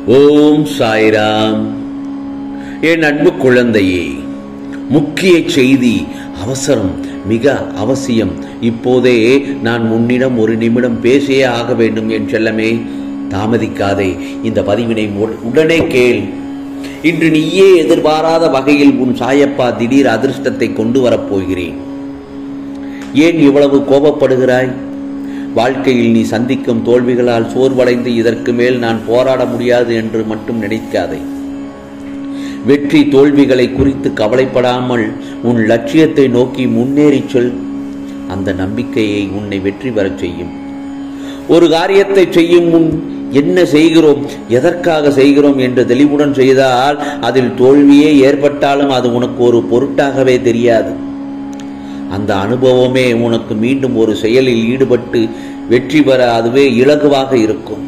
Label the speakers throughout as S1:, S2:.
S1: ஓம் சாய்ராம் என் அன்பு குழந்தையே முக்கிய செய்தி அவசரம் மிக அவசியம் இப்போதே நான் உன்னிடம் ஒரு நிமிடம் பேசியே ஆக வேண்டும் என் செல்லமே தாமதிக்காதே இந்த பதிவினை உட- உடனே கேள் இன்று நீயே எதிர்பாராத வகையில் உன் சாயப்பா திடீர் அதிர்ஷ்டத்தை கொண்டு வரப்போகிறேன் ஏன் இவ்வளவு கோபப்படுகிறாய் வாழ்க்கையில் நீ சந்திக்கும் தோல்விகளால் சோர்வடைந்து இதற்கு மேல் நான் போராட முடியாது என்று மட்டும் நினைக்காதே வெற்றி தோல்விகளை குறித்து கவலைப்படாமல் உன் லட்சியத்தை நோக்கி முன்னேறிச் சொல் அந்த நம்பிக்கையை உன்னை வெற்றி பெறச் செய்யும் ஒரு காரியத்தை செய்யும் முன் என்ன செய்கிறோம் எதற்காக செய்கிறோம் என்று தெளிவுடன் செய்தால் அதில் தோல்வியே ஏற்பட்டாலும் அது உனக்கு ஒரு பொருட்டாகவே தெரியாது அந்த அனுபவமே உனக்கு மீண்டும் ஒரு செயலில் ஈடுபட்டு வெற்றி பெற அதுவே இலகுவாக இருக்கும்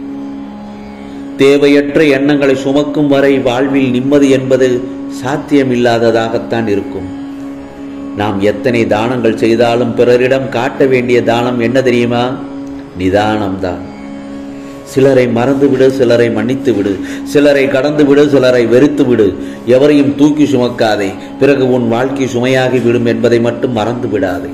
S1: தேவையற்ற எண்ணங்களை சுமக்கும் வரை வாழ்வில் நிம்மதி என்பது சாத்தியமில்லாததாகத்தான் இருக்கும் நாம் எத்தனை தானங்கள் செய்தாலும் பிறரிடம் காட்ட வேண்டிய தானம் என்ன தெரியுமா நிதானம்தான் சிலரை மறந்து விடு சிலரை மன்னித்து விடு சிலரை கடந்து விடு சிலரை வெறுத்து விடு எவரையும் தூக்கி சுமக்காதே பிறகு உன் வாழ்க்கை சுமையாகி விடும் என்பதை மட்டும் மறந்து விடாதே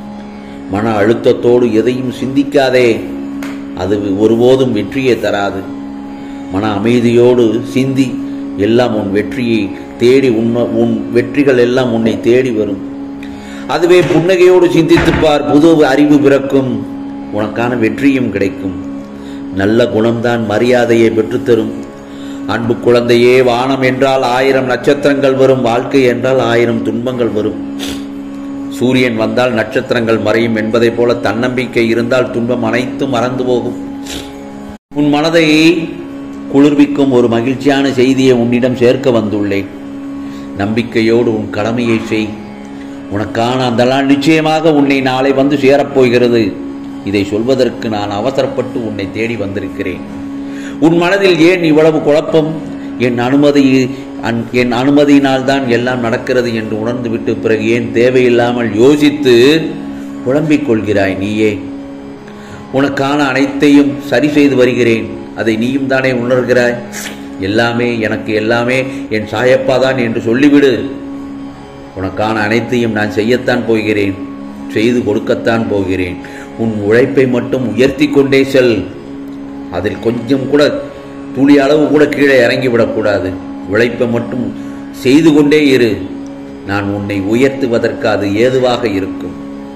S1: மன அழுத்தத்தோடு எதையும் சிந்திக்காதே அது ஒருபோதும் வெற்றியை தராது மன அமைதியோடு சிந்தி எல்லாம் உன் வெற்றியை தேடி உன்ன உன் வெற்றிகள் எல்லாம் உன்னை தேடி வரும் அதுவே புன்னகையோடு சிந்தித்துப் பார் புது அறிவு பிறக்கும் உனக்கான வெற்றியும் கிடைக்கும் நல்ல குணம்தான் மரியாதையை பெற்றுத்தரும் அன்பு குழந்தையே வானம் என்றால் ஆயிரம் நட்சத்திரங்கள் வரும் வாழ்க்கை என்றால் ஆயிரம் துன்பங்கள் வரும் சூரியன் வந்தால் நட்சத்திரங்கள் மறையும் என்பதைப் போல தன்னம்பிக்கை இருந்தால் துன்பம் அனைத்தும் மறந்து போகும் உன் மனதை குளிர்விக்கும் ஒரு மகிழ்ச்சியான செய்தியை உன்னிடம் சேர்க்க வந்துள்ளேன் நம்பிக்கையோடு உன் கடமையை செய் உனக்கான அந்த நாள் நிச்சயமாக உன்னை நாளை வந்து சேரப்போகிறது இதை சொல்வதற்கு நான் அவசரப்பட்டு உன்னை தேடி வந்திருக்கிறேன் உன் மனதில் ஏன் இவ்வளவு குழப்பம் என் அனுமதி அன்- என் அனுமதியினால் தான் எல்லாம் நடக்கிறது என்று உணர்ந்துவிட்டு பிறகு ஏன் தேவையில்லாமல் யோசித்து குழம்பிக் கொள்கிறாய் நீயே உனக்கான அனைத்தையும் சரி செய்து வருகிறேன் அதை நீயும் தானே உணர்கிறாய் எல்லாமே எனக்கு எல்லாமே என் சாயப்பா தான் என்று சொல்லிவிடு உனக்கான அனைத்தையும் நான் செய்யத்தான் போகிறேன் செய்து கொடுக்கத்தான் போகிறேன் உன் உழைப்பை மட்டும் உயர்த்தி கொண்டே செல் அதில் கொஞ்சம் கூட துளி அளவு கூட கீழே இறங்கி விடக்கூடாது உழைப்பை மட்டும் செய்து கொண்டே இரு நான் உன்னை உயர்த்துவதற்கு அது ஏதுவாக இருக்கும்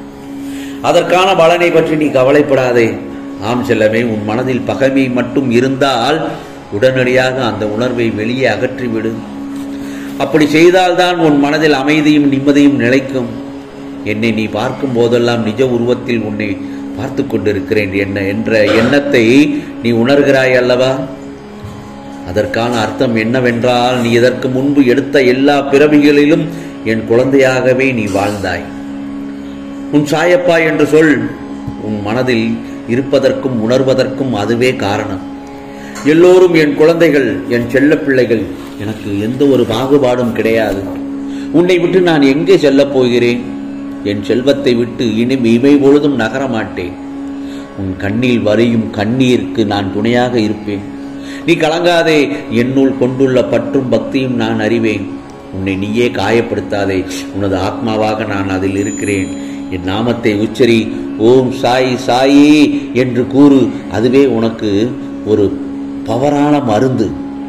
S1: அதற்கான பலனை பற்றி நீ கவலைப்படாதே ஆம் செல்லமே உன் மனதில் பகைமை மட்டும் இருந்தால் உடனடியாக அந்த உணர்வை வெளியே அகற்றிவிடு அப்படி செய்தால்தான் உன் மனதில் அமைதியும் நிம்மதியும் நிலைக்கும் என்னை நீ பார்க்கும் போதெல்லாம் நிஜ உருவத்தில் உன்னை பார்த்து கொண்டிருக்கிறேன் என்ன என்ற எண்ணத்தை நீ உணர்கிறாய் அல்லவா அதற்கான அர்த்தம் என்னவென்றால் நீ இதற்கு முன்பு எடுத்த எல்லா பிறவிகளிலும் என் குழந்தையாகவே நீ வாழ்ந்தாய் உன் சாயப்பா என்று சொல் உன் மனதில் இருப்பதற்கும் உணர்வதற்கும் அதுவே காரணம் எல்லோரும் என் குழந்தைகள் என் செல்லப் பிள்ளைகள் எனக்கு எந்த ஒரு பாகுபாடும் கிடையாது உன்னை விட்டு நான் எங்கே செல்லப் போகிறேன் என் செல்வத்தை விட்டு இனி இமை பொழுதும் நகர மாட்டேன் உன் கண்ணில் வரையும் கண்ணீருக்கு நான் துணையாக இருப்பேன் நீ கலங்காதே என்னுள் கொண்டுள்ள பற்றும் பக்தியும் நான் அறிவேன் உன்னை நீயே காயப்படுத்தாதே உனது ஆத்மாவாக நான் அதில் இருக்கிறேன் என் நாமத்தை உச்சரி ஓம் சாய் சாயி என்று கூறு அதுவே உனக்கு ஒரு பவரான மருந்து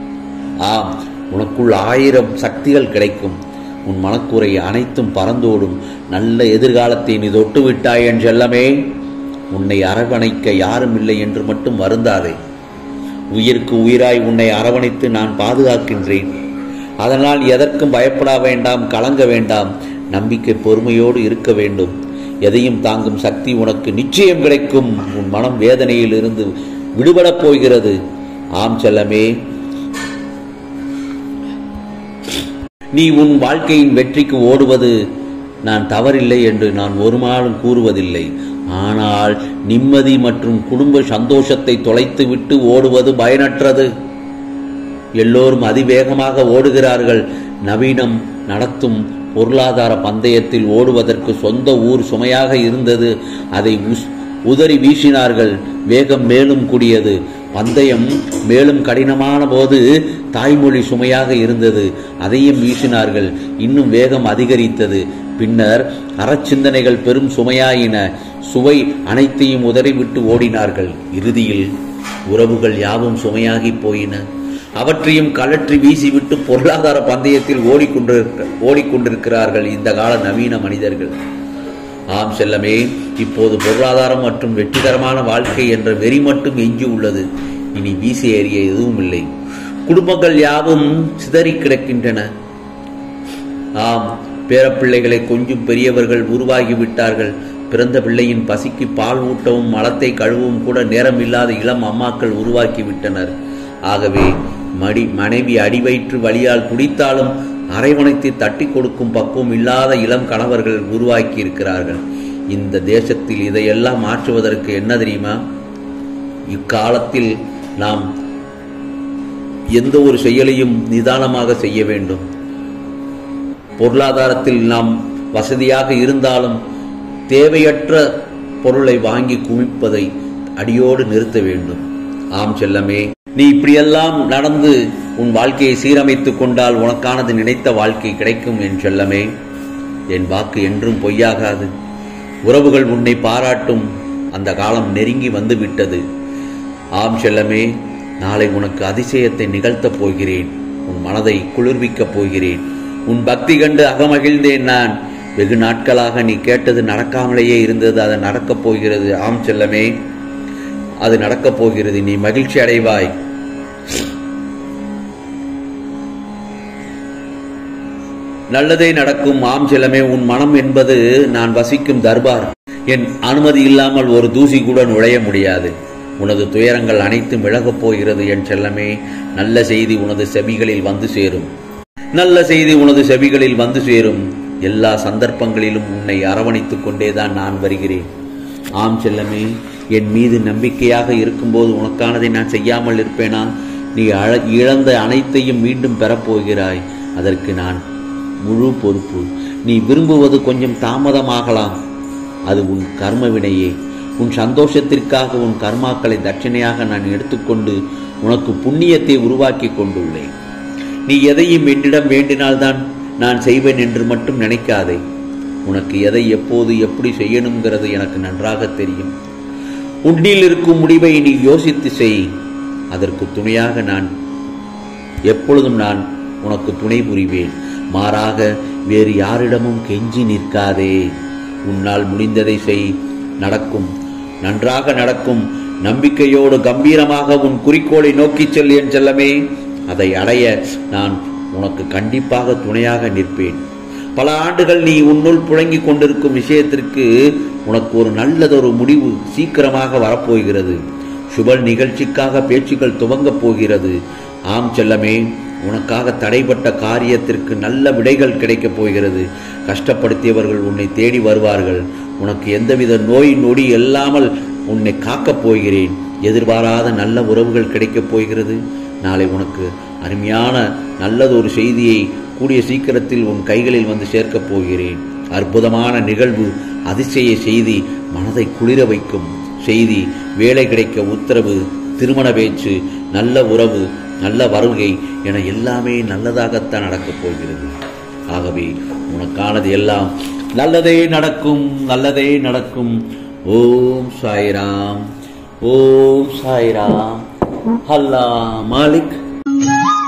S1: ஆம் உனக்குள் ஆயிரம் சக்திகள் கிடைக்கும் உன் மனக்குறை அனைத்தும் பறந்தோடும் நல்ல எதிர்காலத்தை நீ தொட்டு விட்டாய் என் செல்லமே உன்னை அரவணைக்க யாரும் இல்லை என்று மட்டும் வருந்தாதே உயிருக்கு உயிராய் உன்னை அரவணைத்து நான் பாதுகாக்கின்றேன் அதனால் எதற்கும் பயப்பட வேண்டாம் கலங்க வேண்டாம் நம்பிக்கை பொறுமையோடு இருக்க வேண்டும் எதையும் தாங்கும் சக்தி உனக்கு நிச்சயம் கிடைக்கும் உன் மனம் வேதனையில் இருந்து விடுபடப் போகிறது ஆம் செல்லமே நீ உன் வாழ்க்கையின் வெற்றிக்கு ஓடுவது நான் தவறில்லை என்று நான் ஒரு நாளும் கூறுவதில்லை ஆனால் நிம்மதி மற்றும் குடும்ப சந்தோஷத்தை தொலைத்துவிட்டு ஓடுவது பயனற்றது எல்லோரும் அதிவேகமாக ஓடுகிறார்கள் நவீனம் நடத்தும் பொருளாதார பந்தயத்தில் ஓடுவதற்கு சொந்த ஊர் சுமையாக இருந்தது அதை உஸ்- உதறி வீசினார்கள் வேகம் மேலும் கூடியது பந்தயம் மேலும் கடினமான போது தாய்மொழி சுமையாக இருந்தது அதையும் வீசினார்கள் இன்னும் வேகம் அதிகரித்தது பின்னர் அறச்சிந்தனைகள் பெரும் சுமையாயின சுவை அனைத்தையும் உதறிவிட்டு ஓடினார்கள் இறுதியில் உறவுகள் யாவும் சுமையாகி போயின அவற்றையும் கலற்றி வீசிவிட்டு பொருளாதார பந்தயத்தில் ஓடிக்கொண்டிருக்க ஓடிக்கொண்டிருக்கிறார்கள் இந்த கால நவீன மனிதர்கள் ஆம் செல்லமே இப்போது பொருளாதாரம் மற்றும் வெற்றிகரமான வாழ்க்கை என்ற வெறி மட்டும் எஞ்சி உள்ளது இனி வீசி ஏறிய எதுவும் இல்லை குடும்பங்கள் யாவும் சிதறி கிடக்கின்றன ஆம் பேரப்பிள்ளைகளை கொஞ்சம் பெரியவர்கள் உருவாகி விட்டார்கள் பிறந்த பிள்ளையின் பசிக்கு பால் ஊட்டவும் மலத்தை கழுவவும் கூட நேரமில்லாத இளம் அம்மாக்கள் உருவாக்கி விட்டனர் ஆகவே மடி மனைவி அடிவயிற்று வழியால் துடித்தாலும் அரவணைத்து தட்டி கொடுக்கும் பக்குவம் இல்லாத இளம் கணவர்கள் உருவாக்கி இருக்கிறார்கள் இந்த தேசத்தில் இதையெல்லாம் மாற்றுவதற்கு என்ன தெரியுமா இக்காலத்தில் நாம் எந்த ஒரு செயலையும் நிதானமாக செய்ய வேண்டும் பொருளாதாரத்தில் நாம் வசதியாக இருந்தாலும் தேவையற்ற பொருளை வாங்கி குவிப்பதை அடியோடு நிறுத்த வேண்டும் ஆம் செல்லமே நீ இப்படியெல்லாம் நடந்து உன் வாழ்க்கையை சீரமைத்துக் கொண்டால் உனக்கானது நினைத்த வாழ்க்கை கிடைக்கும் என் செல்லமே என் வாக்கு என்றும் பொய்யாகாது உறவுகள் உன்னை பாராட்டும் அந்த காலம் நெருங்கி வந்து விட்டது ஆம் செல்லமே நாளை உனக்கு அதிசயத்தை நிகழ்த்தப் போகிறேன் உன் மனதை குளிர்விக்கப் போகிறேன் உன் பக்தி கண்டு அகமகிழ்ந்தேன் நான் வெகு நாட்களாக நீ கேட்டது நடக்காமலேயே இருந்தது அது நடக்கப் போகிறது ஆம் செல்லமே அது நடக்கப் போகிறது நீ மகிழ்ச்சி அடைவாய் நல்லதே நடக்கும் ஆம் செல்லமே உன் மனம் என்பது நான் வசிக்கும் தர்பார் என் அனுமதி இல்லாமல் ஒரு தூசி கூட நுழைய முடியாது உனது துயரங்கள் அனைத்தும் விலகப் போகிறது என் செல்லமே நல்ல செய்தி உனது செவிகளில் வந்து சேரும் நல்ல செய்தி உனது செவிகளில் வந்து சேரும் எல்லா சந்தர்ப்பங்களிலும் உன்னை அரவணைத்துக் கொண்டேதான் நான் வருகிறேன் ஆம் செல்லமே என் மீது நம்பிக்கையாக இருக்கும்போது உனக்கானதை நான் செய்யாமல் இருப்பேனா நீ அழ- இழந்த அனைத்தையும் மீண்டும் பெறப்போகிறாய் அதற்கு நான் முழு பொறுப்பு நீ விரும்புவது கொஞ்சம் தாமதமாகலாம் அது உன் கர்ம வினையே உன் சந்தோஷத்திற்காக உன் கர்மாக்களை தட்சணையாக நான் எடுத்துக்கொண்டு உனக்கு புண்ணியத்தை உருவாக்கி கொண்டுள்ளேன் நீ எதையும் என்னிடம் வேண்டினால்தான் நான் செய்வேன் என்று மட்டும் நினைக்காதே உனக்கு எதை எப்போது எப்படி செய்யணுங்கிறது எனக்கு நன்றாக தெரியும் உன்னில் இருக்கும் முடிவை நீ யோசித்து செய் அதற்கு துணையாக நான் எப்பொழுதும் நான் உனக்கு துணை புரிவேன் மாறாக வேறு யாரிடமும் கெஞ்சி நிற்காதே உன்னால் முடிந்ததை செய் நடக்கும் நன்றாக நடக்கும் நம்பிக்கையோடு கம்பீரமாக உன் குறிக்கோளை நோக்கிச் செல் என் செல்லமே அதை அடைய நான் உனக்கு கண்டிப்பாக துணையாக நிற்பேன் பல ஆண்டுகள் நீ உன்னுள் புழங்கிக் கொண்டிருக்கும் விஷயத்திற்கு உனக்கு ஒரு நல்லதொரு முடிவு சீக்கிரமாக வரப்போகிறது சுப நிகழ்ச்சிக்காக பேச்சுக்கள் துவங்கப் போகிறது ஆம் செல்லமே உனக்காக தடைப்பட்ட காரியத்திற்கு நல்ல விடைகள் கிடைக்கப் போகிறது கஷ்டப்படுத்தியவர்கள் உன்னை தேடி வருவார்கள் உனக்கு எந்தவித நோய் நொடி இல்லாமல் உன்னை காக்கப் போகிறேன் எதிர்பாராத நல்ல உறவுகள் கிடைக்கப் போகிறது நாளை உனக்கு அருமையான நல்லதொரு செய்தியை கூடிய சீக்கிரத்தில் உன் கைகளில் வந்து சேர்க்கப் போகிறேன் அற்புதமான நிகழ்வு அதிசய செய்தி மனதை குளிர வைக்கும் செய்தி வேலை கிடைக்க உத்தரவு திருமண பேச்சு நல்ல உறவு நல்ல வருகை என எல்லாமே நல்லதாகத்தான் நடக்கப் போகிறது ஆகவே உனக்கானது எல்லாம் நல்லதே நடக்கும் நல்லதே நடக்கும் ஓம் சாய்ராம் ஓம் சாய்ராம் அல்லா மாலிக்